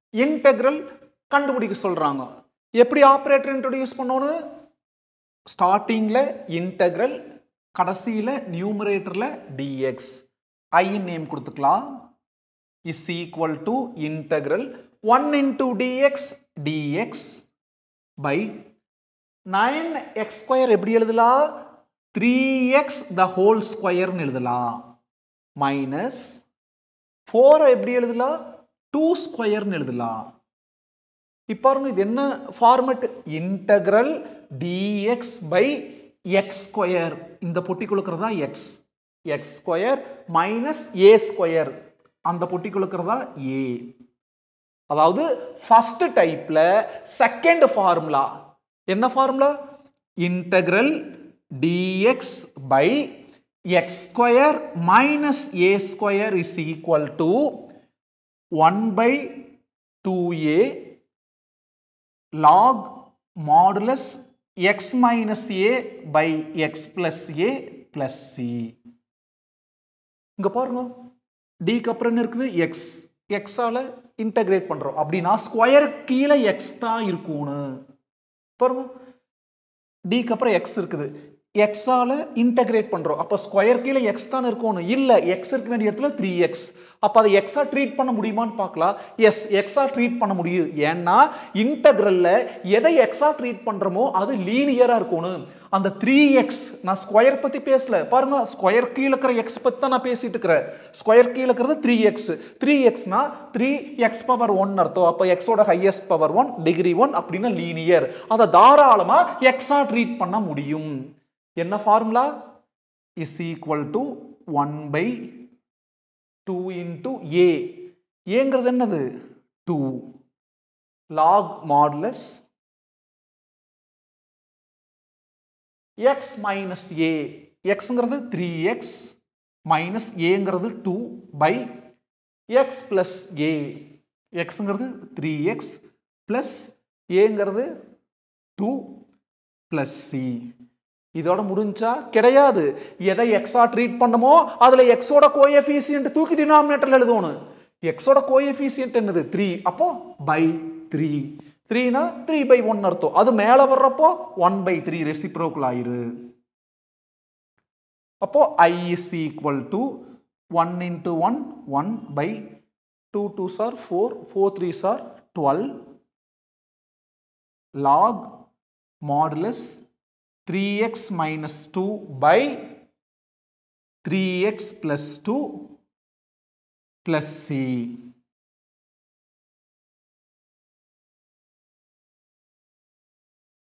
integral கண்டுபிடிக்க சொல்றாங்க எப்படி ஆப்ரேட்டர் இன்ட்ரடியூஸ் பண்ணணும் ஸ்டார்டிங்கில் இன்டெக்ரல் கடைசியில் நியூமரேட்டரில் டிஎக்ஸ் ஐ நேம் கொடுத்துக்கலாம் is equal to integral one into d x d x by nine x square எப்படி எழுதலாம் த்ரீ எக்ஸ் த ஹோல் ஸ்கொயர்னு எழுதலாம் மைனஸ் ஃபோரை எப்படி எழுதலாம் டூ ஸ்கொயர்னு எழுதலாம் இப்போ பாருங்க இது என்ன format integral d x by x square இந்த பொட்டிக்குழுக்கிறது தான் x x square minus a square அந்த பொட்டிக்குழுக்கிறது தான் ஏ அதாவது ஃபர்ஸ்ட் டைப்ல செகண்ட் ஃபார்முலா என்ன formula integral d x by x square minus a square is equal to one by two a log modulus x minus a by x plus a plus c இங்க பாருங்க டிக்கு அப்புறம் என்ன இருக்குது X எக்ஸால integrate பண்றோம் அப்படின்னா square கீழே எக்ஸ் தான் இருக்கும்னு பாருங்க டிக்கு அப்புறம் எக்ஸ் இருக்குது எக்ஸால இன்டகிரேட் பண்றோம் அப்போ ஸ்கொயர் கீழே எக்ஸ் தான் இருக்கணும் இல்ல எக்ஸ் இருக்க வேண்டிய இடத்துல த்ரீ எக்ஸ் அப்போ அதை எக்ஸா ட்ரீட் பண்ண முடியுமான்னு பார்க்கலாம் எஸ் எக்ஸா ட்ரீட் பண்ண முடியும் ஏன்னா இன்டகிரல்ல எதை எக்ஸா ட்ரீட் பண்றோமோ அது லீனியரா இருக்கணும் அந்த த்ரீ எக்ஸ் நான் ஸ்கொயர் பத்தி பேசல பாருங்க ஸ்கொயர் கீழே இருக்கிற எக்ஸ் பத்தி தான் நான் பேசிட்டு இருக்கிறேன் ஸ்கொயர் கீழே இருக்கிறது த்ரீ எக்ஸ் த்ரீ எக்ஸ்னா த்ரீ எக்ஸ் பவர் ஒன் அர்த்தம் அப்போ எக்ஸோட highest power one degree one அப்படின்னா லீனியர் அதை தாராளமா எக்ஸா ட்ரீட் பண்ண முடியும் என்ன formula is equal to one by two into a ஏங்கிறது என்னது two log modulus x minus a எக்ஸுங்கிறது த்ரீ எக்ஸ் மைனஸ் ஏங்கிறது two by x plus a எக்ஸுங்கிறது த்ரீ எக்ஸ் பிளஸ் ஏங்கிறது டூ பிளஸ் சி இதோட முடிஞ்சா கிடையாது எதை எக்ஸா ட்ரீட் பண்ணுமோ அதுல எக்ஸோட கோஎஃபிசியன்ட் தூக்கி டினாமினேட்டர்ல எழுதணும் எக்ஸோட கோஎஃபிசியன்ட் என்னது த்ரீ அப்போ பை த்ரீ த்ரீனா த்ரீ பை ஒன் அர்த்தம் அது மேல வர்றப்போ ஒன் பை த்ரீ ரெசிப்ரோக்கல் ஆயிரு அப்போ I is equal to one into one one by two two sir four four three sir twelve log modulus 3x minus 2 by 3x plus 2 plus c